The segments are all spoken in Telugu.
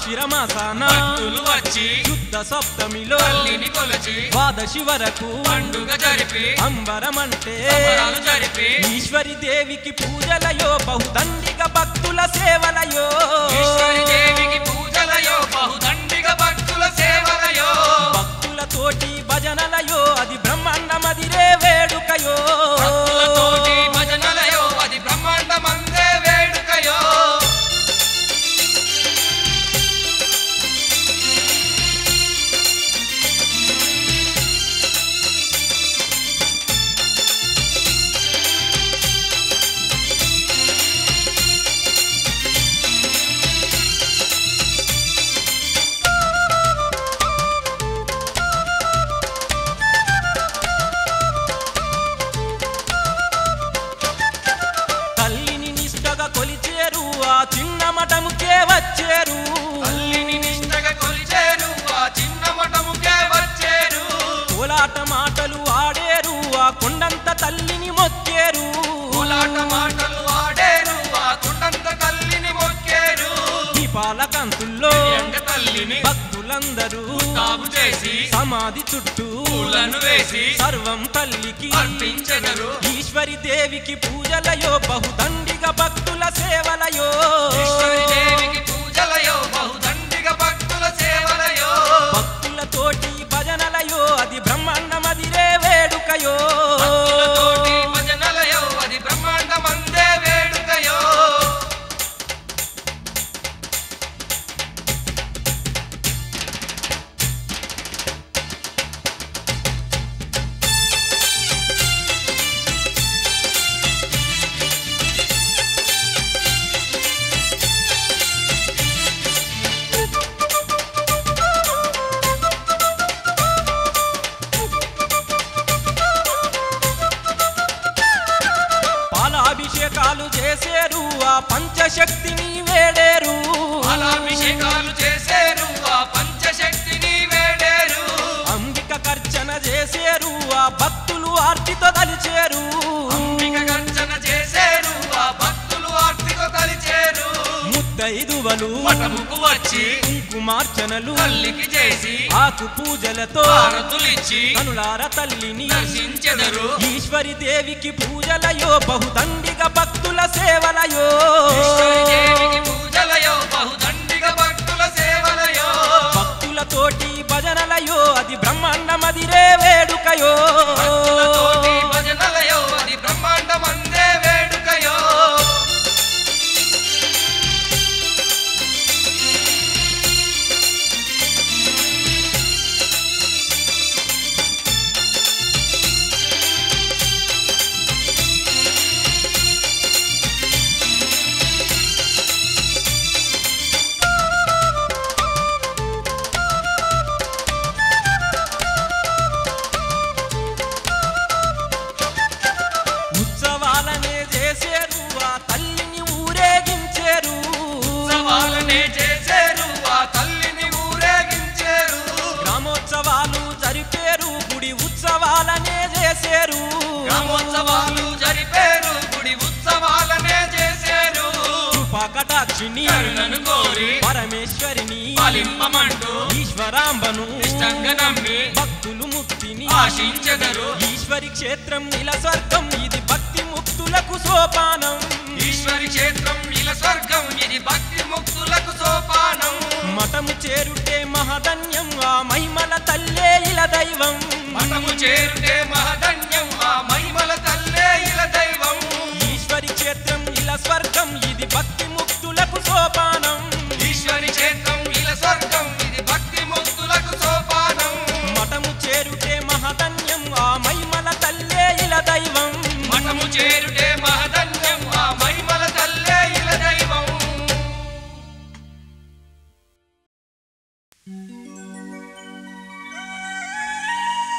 మార్గశిర మాసాన భక్తులు వచ్చి శుద్ధ సప్తమిలో తల్లిని కొలచి ద్వాదశి వరకు పండుగ జరిపి అంబరమంటే సంబరాలు జరిపి ఈశ్వరి దేవికి పూజలయో బహుదండిగ భక్తుల సేవలయో ఈశ్వరి దేవికి పూజలయో బహుదండిగ భక్తుల సేవలయో భక్తులతోటి భజనలయో అది బ్రహ్మాండమదిరే వేడుకయో భక్తులతోటి భజనలయో అది బ్రహ్మాండమందే వేడుకయో తల్లిని నిష్టగా కొలిచేరు ఆ చిన్న మఠముకే వచ్చేరు తల్లిని నిష్టగా కొలిచేరు ఆ చిన్న మఠముకే వచ్చేరు కోలాట మాటలు ఆడేరు ఆ కొండంత తల్లిని మొక్కేరు కోలాట మాటలు ఆడేరు ఆ కుండంత తల్లిని మొక్కేరు దీపాల కంతుల్లో ఎంగ తల్లిని భక్తులందరూ తాపు చేసి సమాధి చుట్టూ పూలను వేసి సర్వం తల్లికి అర్పించెదరు ఈశ్వరి దేవికి పూజలయో బహుదండిగ భక్తుల సేవలయో ఈశ్వరి దేవికి పూజలయో బహుదండిగ భక్తుల సేవలయో భక్తులతోటి భజనలయో అది బ్రహ్మాండమదిరే వేడుకయో భక్తులతోటి భజనలయో అది బ్రహ్మాండమందే వేడుకయో పాలాభిషేకాలు చేసేరు ఆ పంచశక్తిని వేడేరు పాలాభిషేకాలు చేసేరు ఆ పంచశక్తిని వేడేరు అంబిక కర్చన చేసేరు ఆ భక్తులు ఆర్తితో తలిచేరు అంబిక గర్జన చేసేరు ఆ భక్తులు ఆర్తితో కలిచేరు ముత్తైదువలు మఠముకు వచ్చి కుంకుమార్చనలు తల్లికి చేసి ఆకు పూజలతో హారతులిచ్చి కనులార తల్లిని దర్శించెదరు ఈశ్వరి దేవికి పూజలయో బహుదండిగ భక్తుల సేవలయో ఈశ్వరి దేవికి పూజలయో బహుదండిగ భక్తుల సేవలయో భక్తులతోటి భజనలయో అది బ్రహ్మాండమదిరే వేడుకయో భక్తులతోటి భజనలయో అది బ్రహ్మాండమందే వేడుకయో ఉత్సవాలనే చేసేరు ఆ తల్లిని ఊరేగించేరు ఉత్సవాలనే చేసేరు ఆ తల్లిని ఊరేగించేరు గ్రామోత్సవాలు జరిపేరు గుడి ఉత్సవాలనే చేసేరు గ్రామోత్సవాలు జరిపేరు గుడి ఉత్సవాలనే చేసేరు కృపాకటాక్షిని కరుణను కోరి పరమేశ్వరిని పాలింపమంటూ ఈశ్వరాంబను ఇష్టంగా నమ్మి భక్తులు ముక్తిని ఆశించెదరు ఈశ్వరి క్షేత్రం నిల స్వర్గం ఇది భక్తి ముక్తులకు సోపానం ఈశ్వరి క్షేత్రం ఇల స్వర్గం ఇది భక్తి ముక్తులకు సోపానం మఠము చేరుటే మహధన్యం ఆ మహిమల తల్లే ఇల దైవం మఠము చేరుటే మహధన్యం ఆ మహిమల తల్లే ఇల దైవం ఈశ్వరి క్షేత్రం ఇల స్వర్గం ఇది భక్తి ముక్తులకు సోపానం ఈశ్వరి క్షేత్రం ఇల స్వర్గం ఇది భక్తి ముక్తులకు సోపానం మఠము చేరుటే మహధన్యం ఆ మహిమల తల్లే ఇల దైవం మఠము చేరుటే మహధన్యం ఆ మహిమల తల్లే ఇల దైవం ఆ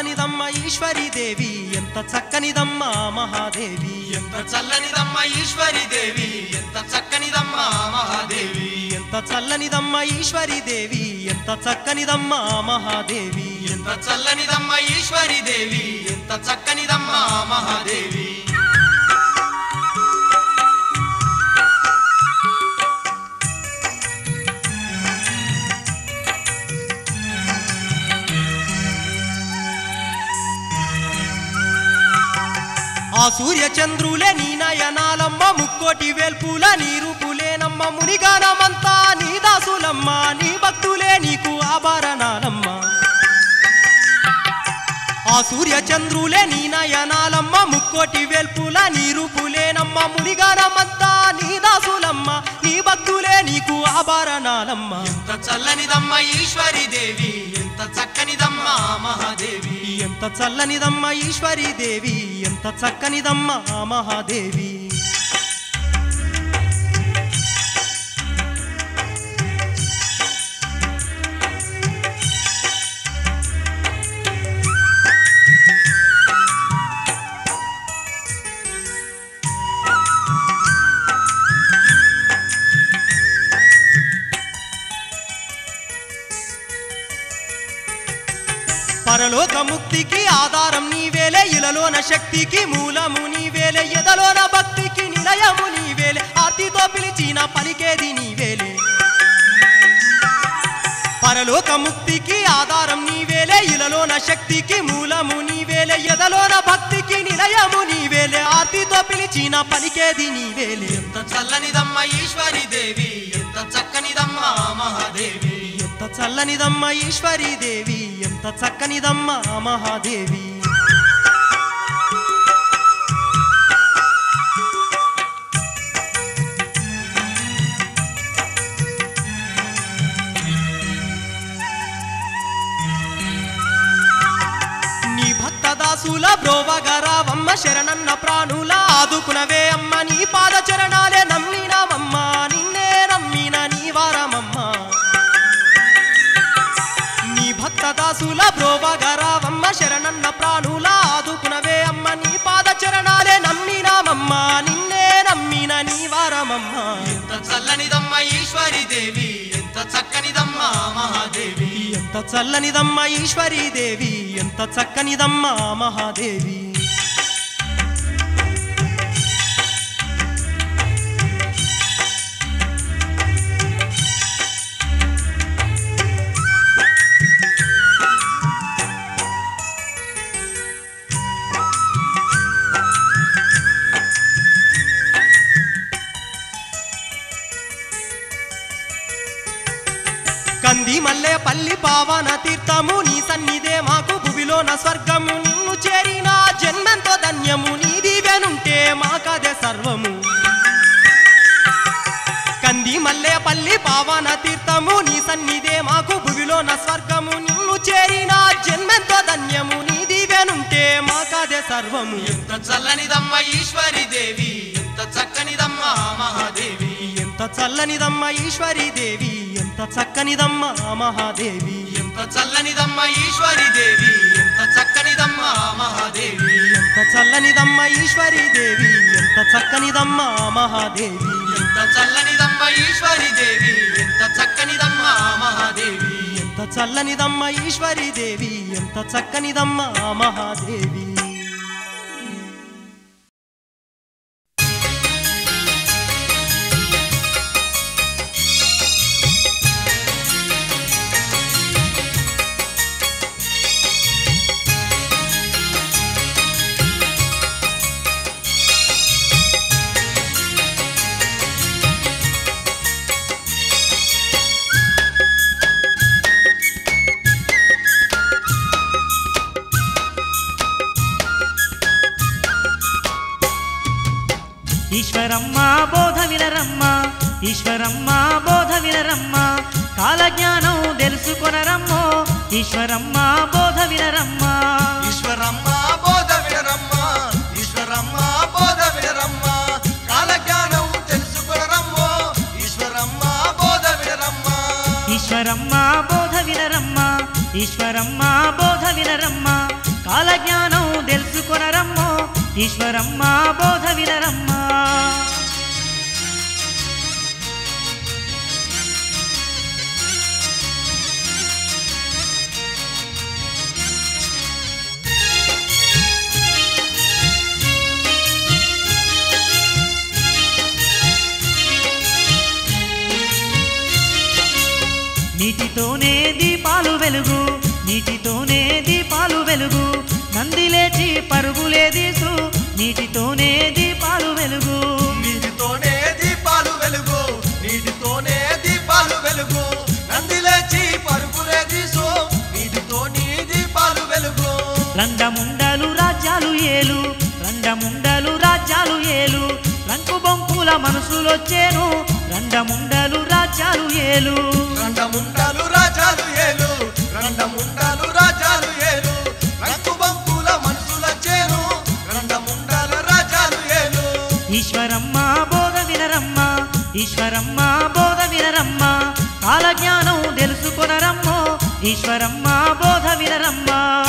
చల్లనిదమ్మ ఈశ్వరీ దేవి ఎంత చక్కనిదమ్మ మహాదేవి ఎంత చల్లనిదమ్మ ఈశ్వరి దేవి ఎంత చక్కనిదమ్మ మహాదేవి ఎంత చల్లనిదమ్మ ఈశ్వరీ దేవి ఎంత చక్కనిదమ్మ మహాదేవి ఎంత చల్లనిదమ్మ ఈశ్వరి దేవి ఎంత చక్కనిదమ్మ మహాదేవి ఆ సూర్య చంద్రులే నీ నయనాలమ్మ ముక్కోటి వేల్పుల నీ రూపులేనమ్మ మునిగానమంతా నీ దాసులమ్మ నీ భక్తులే నీకు ఆభరణాలమ్మ ఆ సూర్య చంద్రులే నీ నయనాలమ్మ ముక్కోటి వేల్పుల నీ రూపులేనమ్మ మునిగానమంతా నీ దాసులమ్మ నీ భక్తులే నీకు ఆభరణాలమ్మ ఎంత చల్లనిదమ్మ ఈశ్వరి దేవి ఎంత చక్కనిదమ్మ మహాదేవి ఎంత చల్లనిదమ్మ ఈశ్వరీ దేవి ఎంత చక్కనిదమ్మ మహాదేవి పరలోక ముక్తికి ఆధారం నీవేలే ఇలలోన శక్తికి మూలము నీవేలే ఎదలోన భక్తికి నిలయము నీవేలే ఆర్తితో పిలిచిన పలికేది నీవేలే పరలోక ముక్తికి ఆధారం నీవేలే ఇలలోన శక్తికి మూలము నీవేలే ఎదలోన భక్తికి నిలయము నీవేలే ఆర్తితో పిలిచిన పలికేది నీవేలే ఎంత చల్లనిదమ్మ ఈశ్వరి దేవి ఎంత చక్కనిదమ్మ మహాదేవి ఎంత చల్లనిదమ్మ ఈశ్వరీ దేవి ఎంత చక్కనిదమ్మ మహాదేవి నీ భక్త దాసుల బ్రోవగరావమ్మ శరణన్న ప్రాణుల ఆదుకునవే అమ్మ నీ పాద చరణాలే నమ్మినామమ్మ నిన్నే నమ్మిన నీ వారమమ్మ నీ భక్త దాసుల బ్రోవగరావమ్మ శరణన్న ప్రాణుల ఆదుకునవే అమ్మ నీ పాద చరణాలే నమ్మినామమ్మ నిన్నే నమ్మిన నీ వారమమ్మ ఎంత చల్లనిదమ్మ ఈశ్వరి దేవి ఎంత చక్కనిదమ్మ మహాదేవి ఎంత చల్లనిదమ్మ ఈశ్వరీ దేవి ఎంత చక్కనిదమ్మ మహాదేవి కంది మల్లె పల్లి పావన తీర్థము నీ సన్నిధే మాకు భువిలోన స్వర్గము నిన్ను చేరిన జన్మెంతో ధన్యము నీ దీవెనుంటే మాకదే సర్వము కంది మల్లె పల్లి పావన తీర్థము నీ సన్నిధే మాకు భువిలోన స్వర్గము నిన్ను చేరిన జన్మెంతో ధన్యము నీ దీవెనుంటే మాకదే సర్వము ఎంత చల్లనిదమ్మ ఈశ్వరి దేవి ఎంత చక్కనిదమ్మ మహాదేవి ఎంత చల్లనిదమ్మ ఈశ్వరీ దేవి ఎంత చక్కనిదమ్మ మహాదేవి ఎంత చల్లనిదమ్మ ఈశ్వరి దేవి ఎంత చక్కనిదమ్మ మహాదేవి ఎంత చల్లనిదమ్మ ఈశ్వరీ దేవి ఎంత చక్కనిదమ్మ మహాదేవి ఎంత చల్లనిదమ్మ ఈశ్వరి దేవి ఎంత చక్కనిదమ్మ మహాదేవి ఎంత చల్లనిదమ్మ ఈశ్వరీ దేవి ఎంత చక్కనిదమ్మ మహాదేవి ఈశ్వరమ్మ బోధ వినరమ్మ ఈశ్వరమ్మ బోధ వినరమ్మ కాలజ్ఞానం తెలుసుకొనరమ్మో ఈశ్వరమ్మ బోధ వినరమ్మ ఈశ్వరమ్మ బోధ వినరమ్మ ఈశ్వరమ్మ బోధ వినరమ్మ కాలజ్ఞానం తెలుసుకొనరమ్మో ఈశ్వరమ్మ బోధ వినరమ్మ ఈశ్వరమ్మ బోధ వినరమ్మ ఈశ్వరమ్మ బోధ వినరమ్మ కాలజ్ఞానం తెలుసుకొనరమ్మో ఈశ్వరమ్మ బోధ వినరమ్మా నీటితోనే దీపాలు వెలుగు నీటితోనే దీపాలు వెలుగు నంది లేచి పరుగులే దీసు నీటితోనే దీపాలు వెలుగు నీటితోనే దీపాలు వెలుగు నీటితోనే దీపాలు వెలుగు నంది లేచి పరుగులే తీసు నీటితోని దీపాలు వెలుగు రండముండలు రాజ్యాలు ఏలు రండముండలు రాజ్యాలు ఏలు రంకు బొంకుల మనసులొచ్చేను రండముండలు రాజ్యాలు ఏలు రండముండాలు రాజాలు ఏలు రండముండాలు రాజాలు ఏలు రంగు బంకుల మనసుల చేను రండముండాల రాజాలు ఏలు ఈశ్వరమ్మ బోధ వినరమ్మ ఈశ్వరమ్మ బోధ వినరమ్మ కాలజ్ఞానం తెలుసుకొనరమ్మో ఈశ్వరమ్మ బోధ వినరమ్మ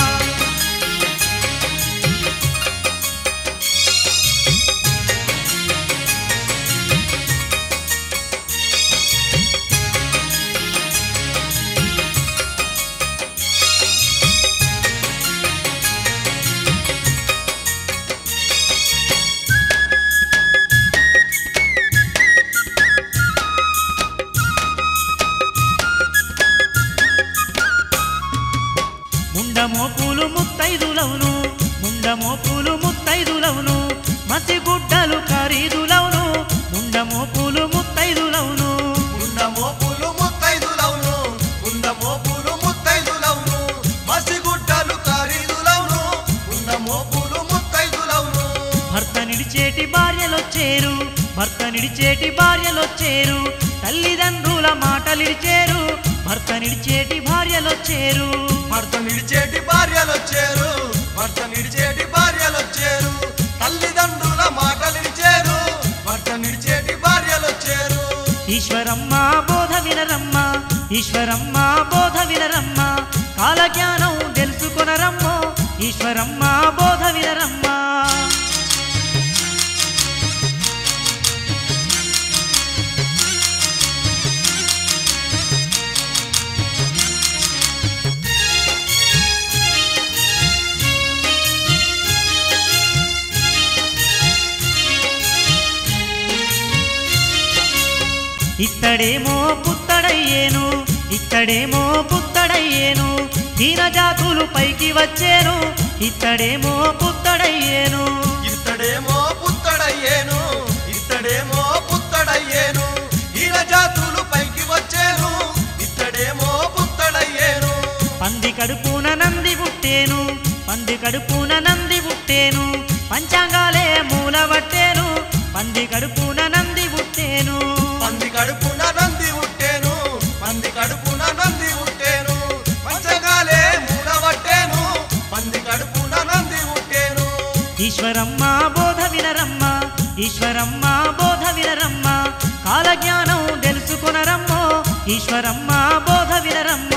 ముండమోపులు ముత్తైదులవును ముండమోపులు ముత్తైదులవును మసిగుడ్డలు ఖరీదులవును ముండమోపులు ముత్తైదులవును ఉండమో పూలు ముత్తైదులవును ఉండమో పూలు ముత్తైదులవును మసిగుడ్డలు ఖరీదులవును ఉండమో పూలు ముత్తైదులవును భర్త నిడిచేటి భార్యలొచ్చేరు భర్త నిడిచేటి భార్యలొచ్చేరు తల్లిదండ్రుల మాటలిడిచేరు భర్త నిడిచేటి భార్యలొచ్చేరు భర్త నిడిచేటి భార్యలొచ్చేరు భర్త నిడిచేటి భార్యలొచ్చేరు తల్లిదండ్రుల మాటలిడిచేరు భర్త నిడిచేటి భార్యలొచ్చేరు ఈశ్వరమ్మ బోధ వినరమ్మ ఈశ్వరమ్మ బోధ వినరమ్మ కాలజ్ఞానం తెలుసుకొనరమ్మో ఈశ్వరమ్మ బోధ వినరమ్మ ఇత్తడేమో పుత్తడయ్యేను ఇత్తడేమో పుత్తడయ్యేను దీనజాతులు పైకి వచ్చేను ఇత్తడేమో పుత్తడయ్యేను ఇత్తడేమో పుత్తడయ్యేను ఇత్తడేమో పుత్తడయ్యేను ఈల జాతులు పైకి వచ్చేను ఇత్తడేమో పుత్తడయ్యేను పంది కడుపున నంది పుట్టేను పంది కడుపున నంది పుట్టేను పంచాంగాలే మూలవట్టేను పంది కడుపున నంది పుట్టేను పంది కడుపున నంది ఉట్టేను పంది కడుపున నంది ఉట్టేను పంచగాలే మూడవట్టేను పంది కడుపున నంది ఉట్టేను ఈశ్వరమ్మ బోధ వినరమ్మ ఈశ్వరమ్మ బోధ వినరమ్మ కాలజ్ఞానం తెలుసుకొనరమ్మో ఈశ్వరమ్మ బోధ వినరమ్మ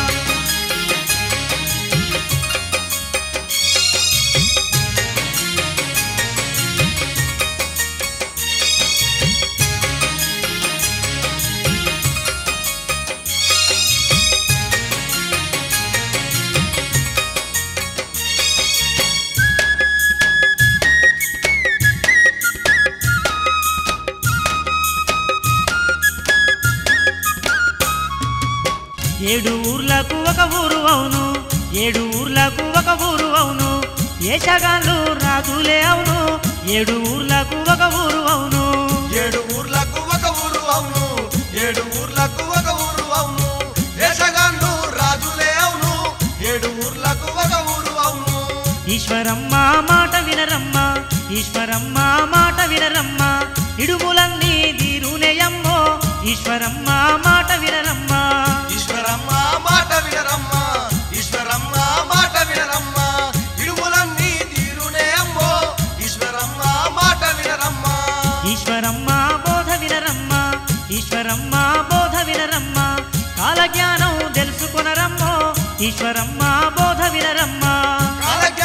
ఏడు ఊర్లకు ఒక ఊరు అవును ఏడు ఊర్లకు ఒక ఊరు అవును ఏషగాళ్ళు రాజులే అవును ఏడు ఊర్లకు ఒక ఊరు అవును ఏడు ఊర్లకు ఒక ఊరు అవును ఏడు ఊర్లకు ఒక ఊరు అవును దేశగాండు రాజులే అవును ఏడు ఊర్లకు ఒక ఊరు అవును ఈశ్వరమ్మ మాట వినరమ్మ ఈశ్వరమ్మ మాట వినరమ్మ ఇడుములన్నీ దీరునేయమ్మో ఈశ్వరమ్మ మాట వినరమ్మ ఈశ్వరమ్మ మాట వినరమ్మ ఈశ్వరమ్మ మాట వినరమ్మ ఇడుములన్నీ తీరునే అమ్మో ఈశ్వరమ్మ మాట వినరమ్మ ఈశ్వరమ్మ బోధ వినరమ్మ ఈశ్వరమ్మ బోధ వినరమ్మ కాలజ్ఞానం తెలుసుకొనరమ్మో ఈశ్వరమ్మ బోధ వినరమ్మ కాలజ్ఞానం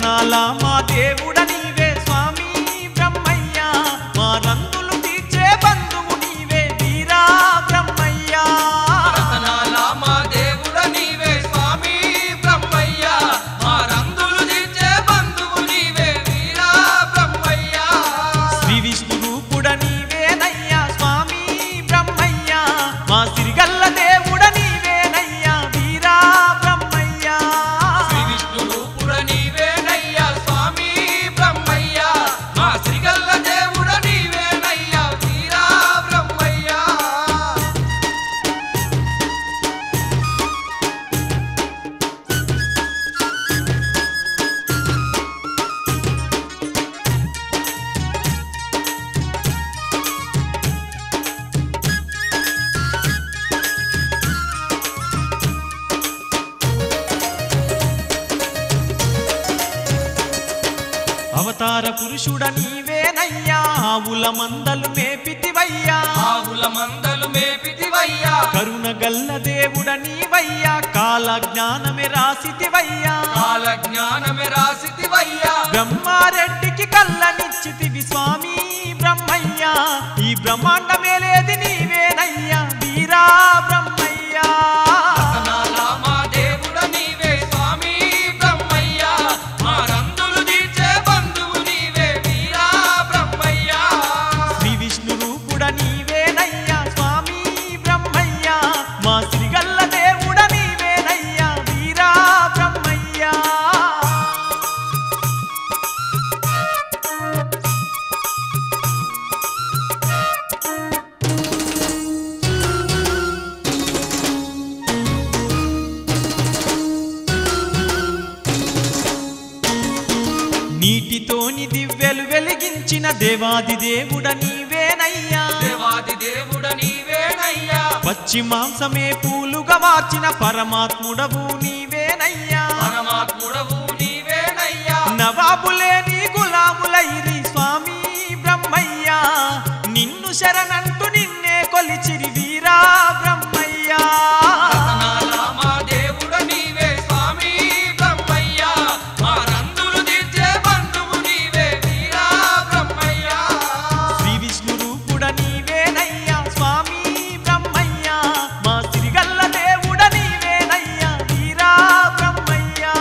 రతనాల మా దేవుడ నీవే స్వామి బ్రహ్మయ్య మా రంగులు తీర్చే బంధువు నీవే వీరా బ్రహ్మయ్య రతనాల మా దేవుడ నీవే స్వామి బ్రహ్మయ్య మా రంగులు తీర్చే బంధువు నీవే వీరా బ్రహ్మయ్య శ్రీ విష్ణు రూపుడ నీవేనయ్యా స్వామి బ్రహ్మయ్య మా సిరిగల్ల దేవుడ నీవేనయ్యా వీరా బ్రహ్మయ్య శ్రీ విష్ణు రూపుడ నీవేనయ్యా స్వామి బ్రహ్మయ్య మా శ్రీగల్ల దేవుడ నీవేనయ్యా వీరా బ్రహ్మయ్య అవతార పురుషుడ నీవేనయ్యా ఆవుల మందలు మేపితివయ్యా ఆవుల మందలు మేపితివయ్యా కరుణ గల్ల దేవుడ నీవయ్యా కాల జ్ఞానమే రాసితివయ్యా కాల జ్ఞానమే రాసితివయ్యా బ్రహ్మారెడ్డికి కళ్ళనిచ్చితివి స్వామి బ్రహ్మయ్య ఈ బ్రహ్మాండమే లేది నీవేనయ్యా వీరా బ్రహ్మయ్యా రతనాల మా దేవుడ నీవే స్వామి బ్రహ్మయ్య మా రంగులు తీర్చే బంధువు నీవే వీరా బ్రహ్మయ్య శ్రీ విష్ణు రూపుడ నీవేనయ్యా స్వామి బ్రహ్మయ్య మా శ్రీగల్ల దేవుడ నీవేనయ్యా వీరా బ్రహ్మయ్యా నీటితోని దివ్యలు వెలిగించిన దేవాది దేవుడ నీవేనయ్యా దేవాది దేవుడ నీవేనయ్యా పచ్చి మాంసమే పూలుగా మార్చిన పరమాత్ముడవు నీవేనయ్యా పరమాత్ముడవు నీవేనయ్యా నవాబులే నీ గులాములైరి స్వామి బ్రహ్మయ్య నిన్ను శరణంటూ నిన్నే కొలిచిరి వీరా బ్రహ్మయ్యా రతనాల మా దేవుడ నీవే స్వామి బ్రహ్మయ్య మా రంగులు తీర్చే బంధువు నీవే వీరా బ్రహ్మయ్య శ్రీ విష్ణు రూపుడ నీవేనయ్యా స్వామి బ్రహ్మయ్య మా సిరిగల్ల దేవుడ నీవేనయ్యా వీరా బ్రహ్మయ్యా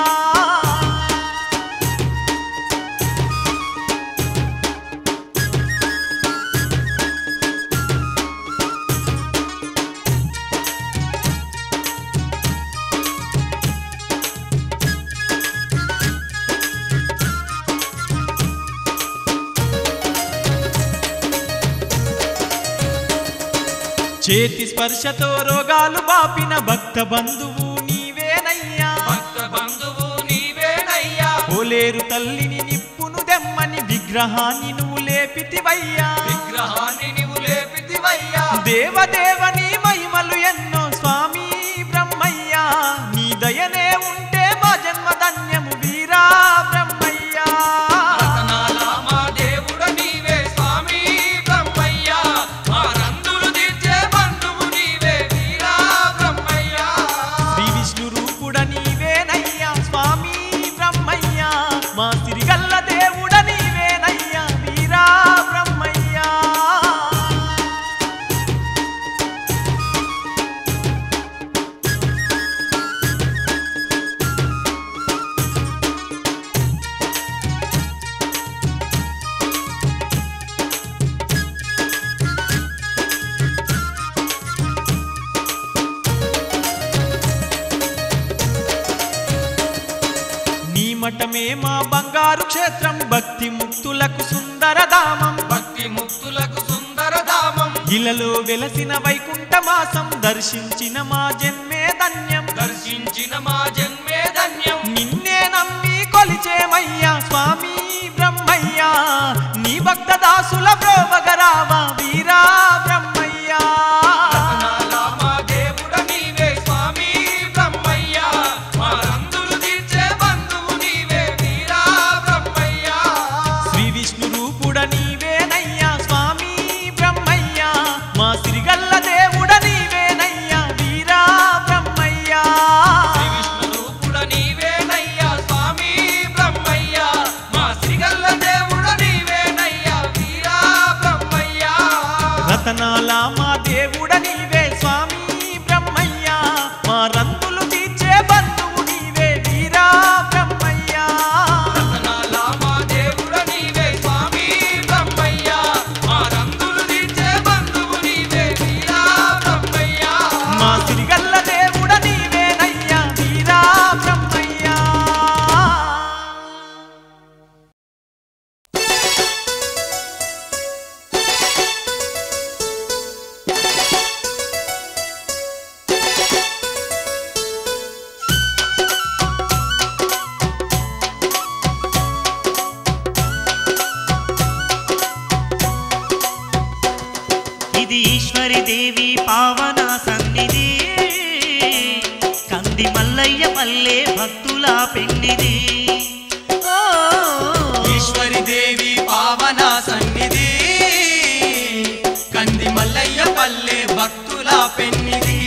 చేతి స్పర్శతో రోగాలు బాపిన భక్త బంధువు నీవేనయ్యా భక్త బంధువు నీవేనయ్యా ఓలేరు తల్లిని నిప్పును దెమ్మని విగ్రహాన్ని నువ్వు లేపితివయ్యా విగ్రహాన్ని నీవు లేపితివయ్యా దేవదేవని మహిమలు ఎన్నో స్వామి బ్రహ్మయ్యా నీ దయనే ఉంటే మా జన్మ ధన్యము వీరా బ్రహ్మయ్యా రతనాల మా దేవుడ నీవే స్వామి బ్రహ్మయ్య మా రంగులు తీర్చే బంధువు నీవే వీరా బ్రహ్మయ్య శ్రీ విష్ణు రూపుడ నీవేనయ్యా స్వామి బ్రహ్మయ్యా మా సిరిగల్ల దేవుడ నీవేనయ్యా వీరా బ్రహ్మయ్యా నీ మఠమే మా బంగారు క్షేత్రం భక్తి ముక్తులకు సుందరధామం భక్తి ముక్తులకు సుందర ధామం ఇలలో వెలసిన వైకుంఠ మాసం దర్శించిన మా జన్మే ధన్యం దర్శించిన మా జన్మే ధన్యం నిన్నే నమ్మి కొలిచేమయ్యా స్వామి బ్రహ్మయ్యా నీ భక్త దాసుల బ్రోవగరావా వీరా బ్రహ్మయ్యా రతనాల మా దేవుడ నీవే స్వామి బ్రహ్మయ్య మా రంగులు తీర్చే బంధువు నీవే వీరా బ్రహ్మయ్య శ్రీ విష్ణు రూపుడ నీవేనయ్యా స్వామి బ్రహ్మయ్యా మా సిరిగల్ల దేవుడ నీవేనయ్యా వీరా బ్రహ్మయ్యా శ్రీ విష్ణు రూపుడ ఈశ్వరి దేవి పావన సన్నిధి కంది మల్లయ్య పల్లె భక్తుల పెన్నిది ఓ, ఈశ్వరి దేవి పావన సన్నిధి కంది మల్లయ్య పల్లె భక్తుల పెన్నిది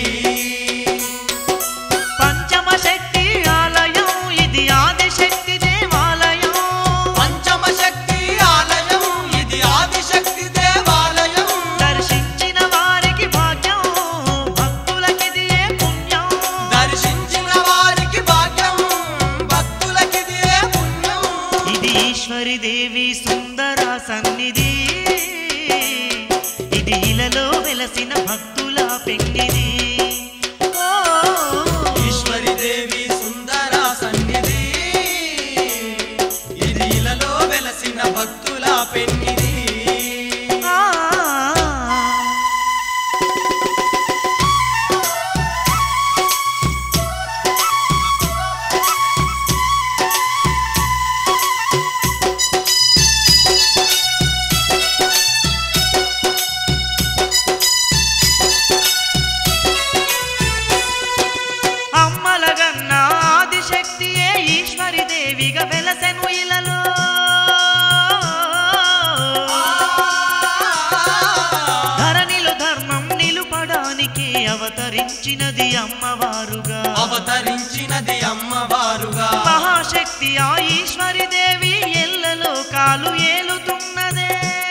పంచమ శక్తి ఆలయం ఇది ఆదిశక్తి దేవాలయం పంచమ శక్తి ఆలయం ఇది ఆదిశక్తి దేవాలయం దర్శించిన వారికి భాగ్యం భక్తులకిది ఏ పుణ్యం దర్శించిన వారికి భాగ్యం భక్తులకిది ఏ పుణ్యం ఇది ఈశ్వరి దేవి సుందర సన్నిధి ఇది ఇలలో వెలసిన భక్తుల పెండిది ఓ, ఈశ్వరి దేవి సుందర సన్నిధి ఇది ఇలలో వెలసిన భక్తుల పెన్నిది ఆ. అమ్మల గన్న ఆదిశక్తియే ఈశ్వరి దేవిగా వెలసెను ఇలలో ధరణిలో ధర్మం నిలుపడానికి అవతరించినది అమ్మవారుగా అవతరించినది అమ్మవారుగా మహాశక్తి ఆ ఈశ్వరి దేవి ఎల్లలో కాలు ఏలుతున్నదే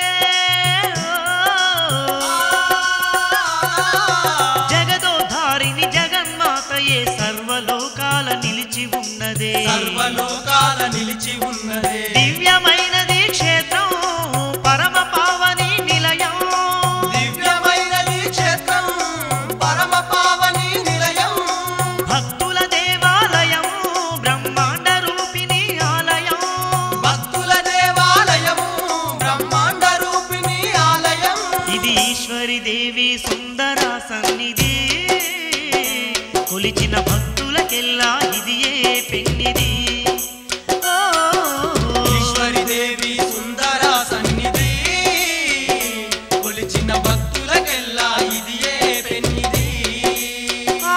జగదోధారిని జగన్మాతయే సర్వలోకాల నిలిచి ఉన్నదే సర్వలోకాల నిలిచి ఉన్నదే దివ్యమైనది క్షేత్రం పరమ పావని నిలయం దివ్యమైనది క్షేత్రం పరమ పావని నిలయం భక్తుల దేవాలయం బ్రహ్మాండ రూపిణి ఆలయం భక్తుల దేవాలయము బ్రహ్మాండ రూపిణి ఆలయం ఇది ఈశ్వరి దేవి సుందర సన్నిధి కొలిచిన భక్తులకెల్లా ఇది ఏ పెన్నిది ఓ, ఈశ్వరి దేవి సుందర సన్నిధి కొలిచిన భక్తులకెల్లా ఇది ఏ పెన్నిది ఆ.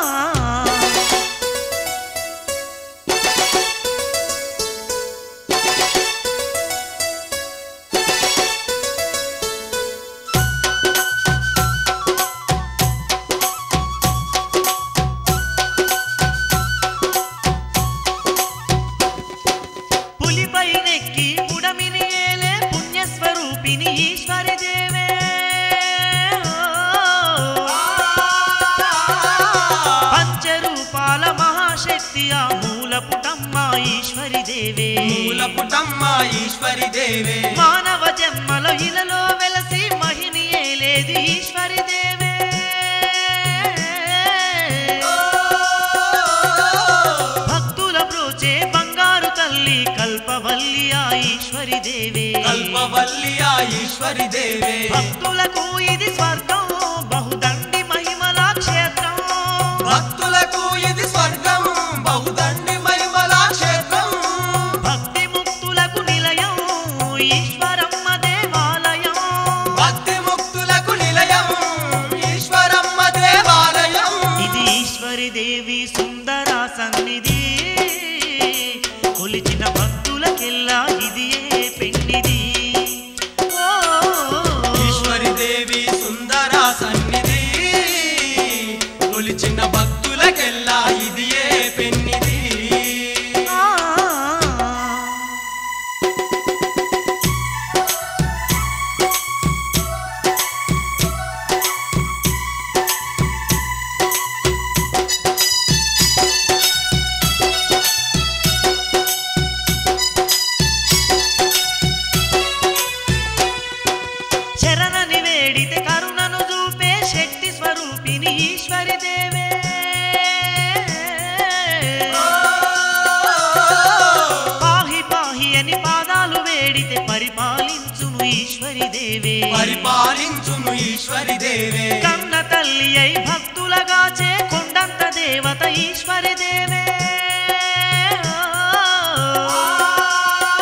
పులిపై నెక్కి పుడమిని ఏలే పుణ్యస్వరూపిణి ఈశ్వరి దేవే పంచరూపాల మహాశక్తి ఆ మూల పుటమ్మ ఈశ్వరి దేవే మూల పుటమ్మ ఈశ్వరి దేవే మానవ జన్మల ఇలలో వెలసి మహిని ఏలేది ఈశ్వరి దేవే భక్తుల బ్రోచే బంగారు తల్లి కల్పవల్లి ఆ ఈశ్వరి దేవే కల్పవల్లి ఆ ఈశ్వరి దేవే భక్తులకు ఇది స్వర్గం బహుదండి మహిమల క్షేత్రం భక్తులకు ఇది స్వర్గం బహుదండి మహిమల క్షేత్రం భక్తి ముక్తులకు నిలయం ఈశ్వరమ్మ దేవాలయం భక్తి ముక్తులకు నిలయం ఈశ్వరమ్మ దేవాలయం ఇది ఈశ్వరి దేవి సుందర సన్నిధి కొలిచిన భక్తులకెల్లా ఇది ఏ పెన్నిది ఓ, ఈశ్వరి దేవి సుందర సన్నిధి కొలిచిన భక్తులకెల్లా ఇది ఏ పెన్నిది ఆ. శరణని వేడితే కరుణను చూపే శక్తి స్వరూపిణి ఈశ్వరి దేవే పాహి పాహి అని పాదాలు వేడితే పరిపాలించును ఈశ్వరి దేవే పరిపాలించును ఈశ్వరి దేవే కన్న తల్లి అయి భక్తులగాచే కొండంత దేవత ఈశ్వరి దేవే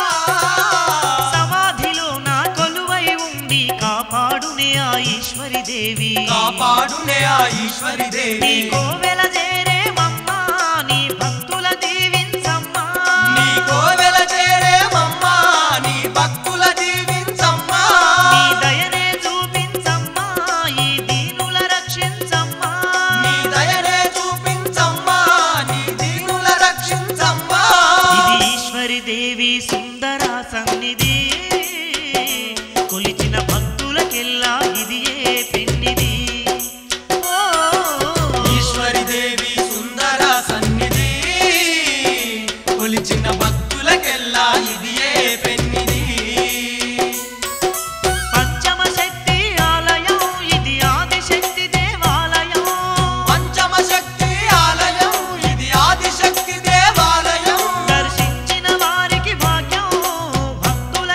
సమాధిలో నా కొలువై ఉండి కాపాడునే ఆ ఈశ్వరి దేవే దేవి కాపాడునే ఆ ఈశ్వరి నీ దేవి కోవెల చేరేమమ్మా నీ భక్తుల దీవించమ్మా నీ కోవెల చేరేమమ్మా నీ భక్తుల దీవించమ్మా నీ దయనే చూపించమ్మా ఈ దీనుల రక్షించమ్మా నీ దయనే చూపించమ్మా నీ దీనుల రక్షించమ్మా ఇది ఈశ్వరి దేవి సుందర సన్నిధి కొలిచిన భక్తులకెల్లా ఇది ఏ పెన్నిది ఓ, ఈశ్వరి దేవి సుందర సన్నిధి కొలిచిన భక్తులకెల్లా ఇది ఏ పెన్నిది పంచమ శక్తి ఆలయం ఇది ఆదిశక్తి దేవాలయం పంచమ శక్తి ఆలయం ఇది ఆదిశక్తి దేవాలయం దర్శించిన వారికి భాగ్యం భక్తుల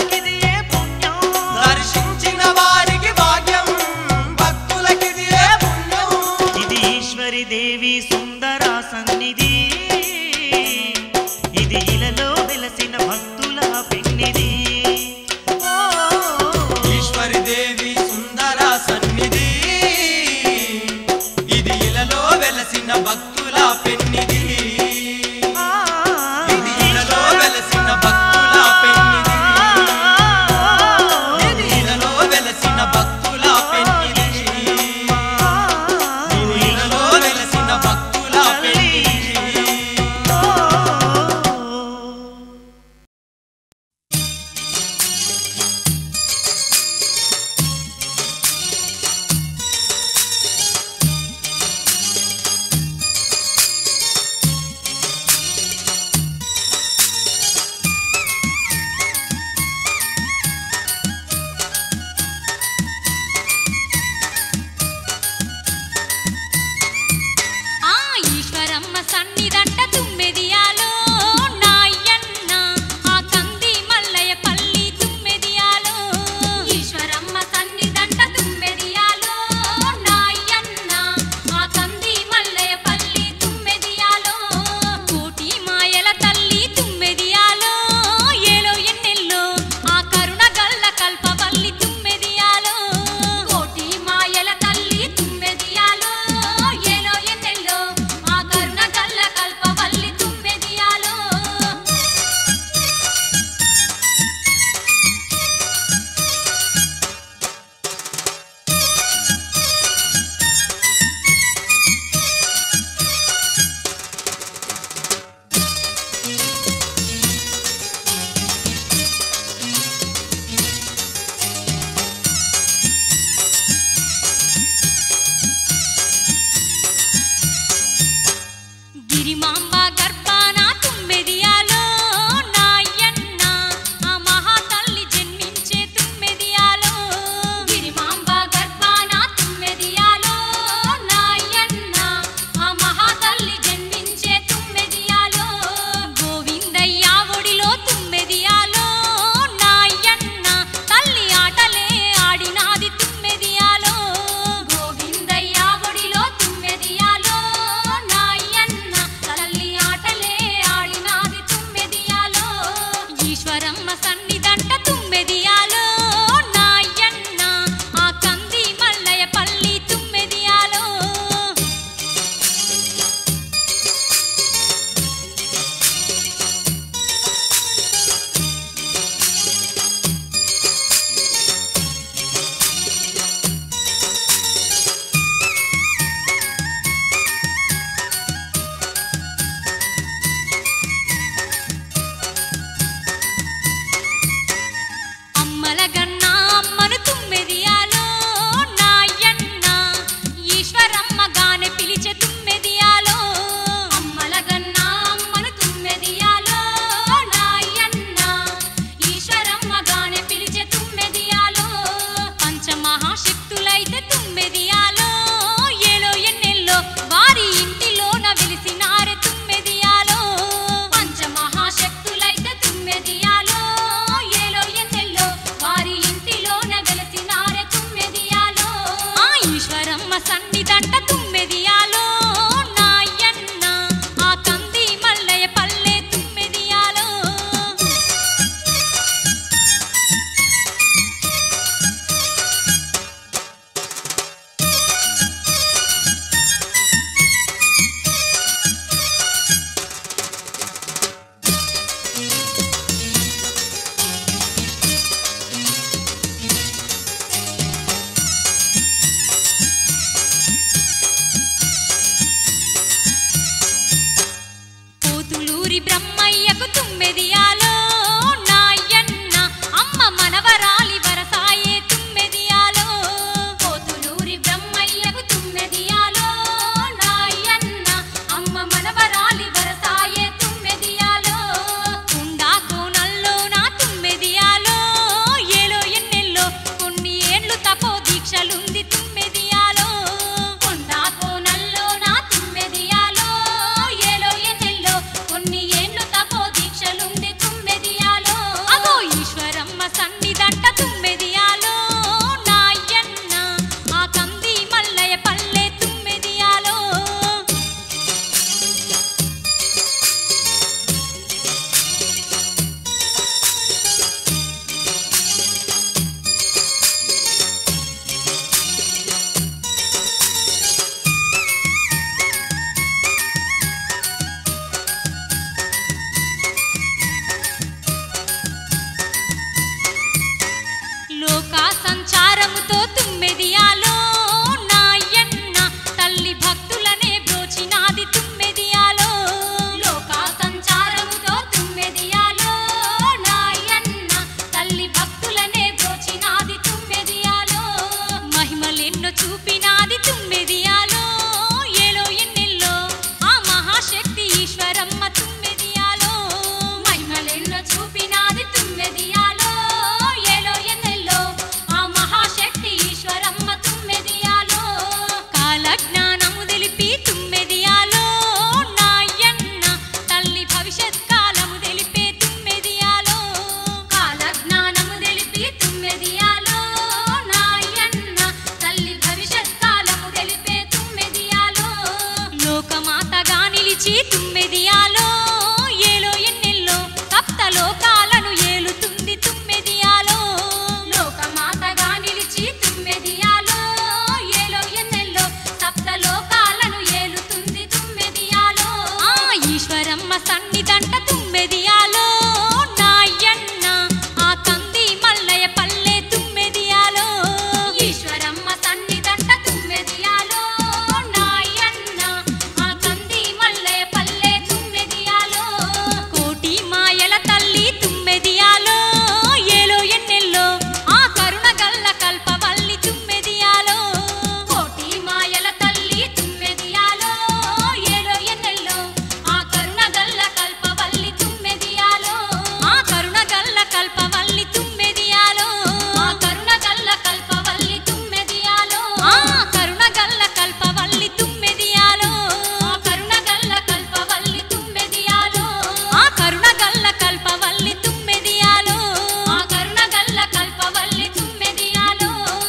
సంచారముతో తుమ్మెదియాలో నాయన్న తల్లి భక్తులనే బ్రోచినాది తుమ్మెదియాలో లోకా సంచారముతో తుమ్మెదియాలో నాయన్న తల్లి భక్తులనే బ్రోచినాది తుమ్మెదియాలో మహిమలెన్నో చూపినాది తుమ్మెదియాలో ఏలో ఎన్నెల్లో ఆ మహాశక్తి ఈశ్వరమ్మ తుమ్మెదియాలో మహిమలెన్నో చూపినాది తుమ్మెదియాలో ఏలో ఎన్నెల్లో ఆ మహాశక్తి ఈశ్వరమ్మ తుమ్మెదియాలో కాలజ్ఞానము తెలిపి తుమ్మెదియాలో నాయన్న తల్లి భవిష్యత్ కాలము తెలిపే తుమ్మెదియాలో కాలజ్ఞానము తెలిపి తుమ్మెదియాలో నాయన్న తల్లి భవిష్యత్ కాలము తెలిపే తుమ్మెదియాలో లోకమాతగా నిలిచి తుమ్మెదియాలో ఏలో ఎన్నెల్లో సప్త లోకాలను ఏలుతుంది తుమ్మెదియాలో లోకమాతగా నిలిచి తుమ్మెదియాలో ఏలో ఎన్నెల్లో సప్త లోకాలను ఏలుతుంది తుమ్మెదియాలో ఆ ఈశ్వరమ్మ సన్నిదంట తుమ్మెదియాలో నాయన్న ఆ కంది మల్లయ్య పల్లె తుమ్మెదియాలో ఈశ్వరమ్మ సన్నిదంట తుమ్మెదియాలో నాయన్న ఆ కంది మల్లయ్య పల్లె తుమ్మెదియాలో కోటి మాయల తల్లి తుమ్మెదియాలో ఏలో ఎన్నెల్లో ఆ కరుణ గల్ల కల్పవల్లి తుమ్మెదియాలో కోటి మాయల తల్లి తుమ్మెదియాలో ఏలో ఎన్నెల్లో ఆ కరుణ గల్ల కల్పవల్లి తుమ్మెదియాలో ఆ కరుణ గల్ల కల్పవల్లి తుమ్మెదియాలో ఆ కరుణ గల్ల కల్పవల్లి తుమ్మెదియాలో ఆ కరుణ గల్ల కల్పవల్లి తుమ్మెదియాలో ఆ కరుణ గల్ల కల్పవల్లి తుమ్మెదియాలో ఆ కరుణ గల్ల కల్పవల్లి తుమ్మెదియాలో ఆ కరుణ గల్ల కల్పవల్లి తుమ్మెదియాలో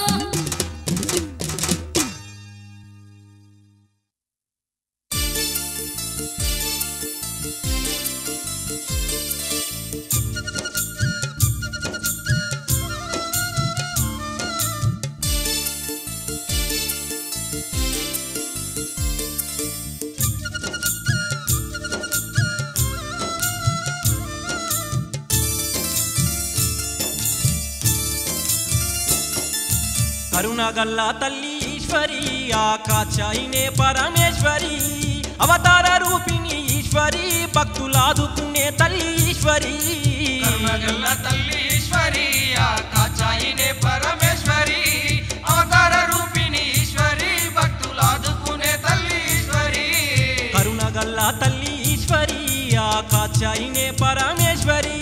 కరుణగల్ల తల్లి ఈశ్వరి ఆ కాచాయినే పరమేశ్వరి అవతార రూపిణి ఈశ్వరి భక్తులాదుకునే తల్లి ఈశ్వరి కరుణగల్ల తల్లి ఈశ్వరి ఆ కాచాయినే పరమేశ్వరి అవతార రూపిణి ఈశ్వరి భక్తులాదుకునే తల్లి ఈశ్వరి కరుణగల్ల తల్లి ఈశ్వరి ఆ కాచాయినే పరమేశ్వరి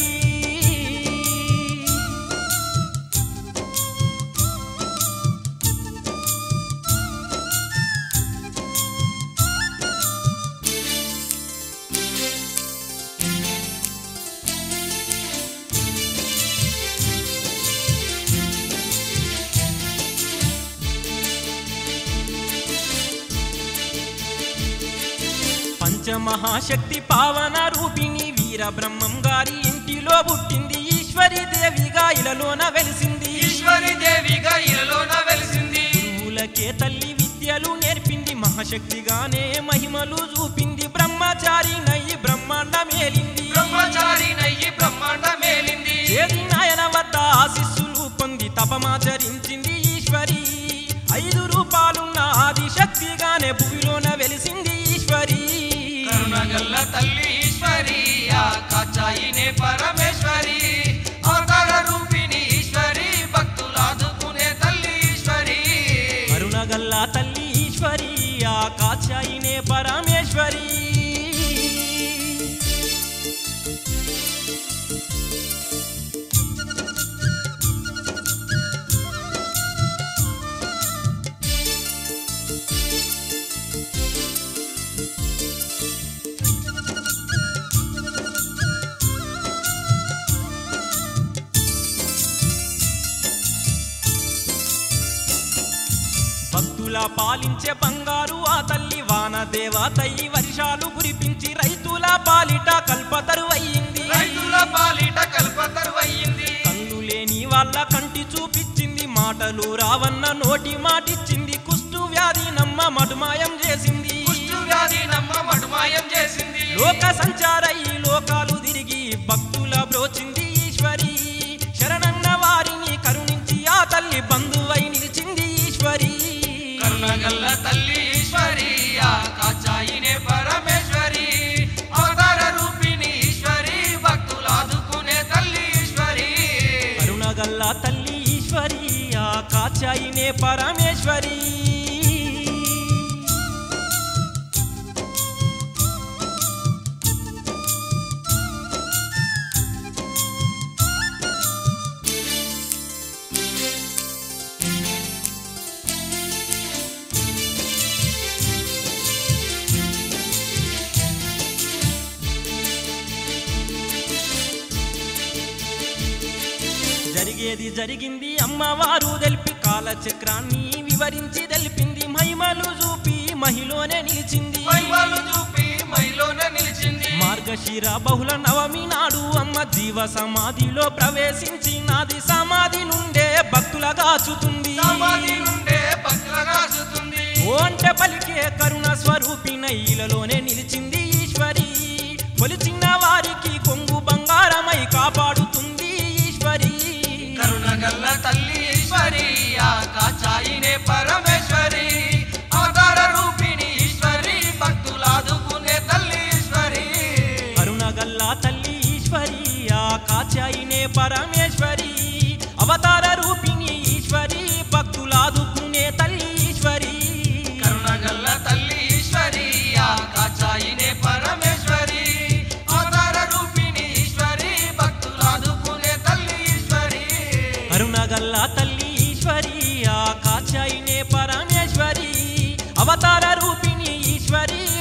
పంచమహాశక్తి పావన రూపిణి వీర బ్రహ్మం గారి ఇంటిలో పుట్టింది ఈశ్వరి దేవిగా ఇలలోన వెలిసింది ఈశ్వరి దేవిగా ఇలలోన వెలిసింది గురువులకే తల్లి విద్యలు నేర్పింది మహాశక్తిగానే మహిమలు చూపింది బ్రహ్మచారి నయ్యి బ్రహ్మాండ మేలింది బ్రహ్మచారి నయ్యి బ్రహ్మాండ మేలింది చేరి నాయన వద్ద ఆశిస్సులు పొంది తపమాచరించింది ఈశ్వరి ఐదు రూపాలున్న ఆది శక్తిగానే భూమిలోన వెలిసింది ఈశ్వరి కరుణగల్ల తల్లి ఈశ్వరి ఆ కాచాయినే పరమేశ్వరి అవతార రూపిణి ఈశ్వరి భక్తులాదుకునే తల్లి ఈశ్వరి కరుణగల్ల తల్లి ఈశ్వరి ఆ కాచాయినే పరమేశ్వరి భక్తుల పాలించే బంగారు ఆ తల్లి వాన దేవతయి వర్షాలు కురిపించి రైతుల పాలిట కల్పతరువయ్యింది రైతుల పాలిట కల్పతరువయ్యింది కళ్ళు లేని వాళ్ళ కంటి చూపించింది మాటలు రావన్న నోటి మాటిచ్చింది కుష్టు వ్యాధి నమ్మ మటుమాయం చేసింది కుష్టు వ్యాధి నమ్మ మటుమాయం చేసింది లోక సంచార ఈ లోకాలు తిరిగి భక్తుల బ్రోచింది ఈశ్వరి శరణన్న వారిని కరుణించి ఆ తల్లి బంధువైన కరుణగల్లా తల్లి ఈశ్వరి ఆ కాచాయినే పరమేశ్వరి జరిగేది జరిగింది అమ్మవారు తెలిపి కాలచక్రాన్ని వివరించి తెలిపింది మహిమలు చూపి మహిలోనే నిలిచింది మహిమలు చూపి మైలోనే నిలిచింది మార్గశిర బహుళ నవమి నాడు అమ్మ జీవ సమాధిలో ప్రవేశించి నాది సమాధి నుండే భక్తుల గాచుతుంది సమాధి నుండే భక్తులుగా చూస్తుంది ఓ అంటే పలికే కరుణ స్వరూపిన ఈలలోనే నిలిచింది ఈశ్వరి కొలిచిన వారికి కొంగు బంగారమై కాపాడుతుంది ఈశ్వరి కరుణగల్ల తల్లి ఈశ్వరి ఆ కాచాయినే పరమేశ్వరి అవతార రూపిణి ఈశ్వరి భక్తులాదుకునే తల్లి ఈశ్వరి కరుణగల్లా తల్లి ఈశ్వరి ఆ కాచాయినే పరమేశ్వరి అవతార రూపిణి ఈశ్వరి భక్తులాదుకునే తల్లి ఈశ్వరి కరుణగల్ల తల్లి ఈశ్వరి ఆ కాచాయినే పరమేశ్వరి అవతార రూపిణి ఈశ్వరి భక్తులాదుకునే తల్లి ఈశ్వరి కరుణగల్లా తల్లి ఈశ్వరి ఆ కాచాయినే పరమేశ్వరి అవతార రూపిణి ఈశ్వరి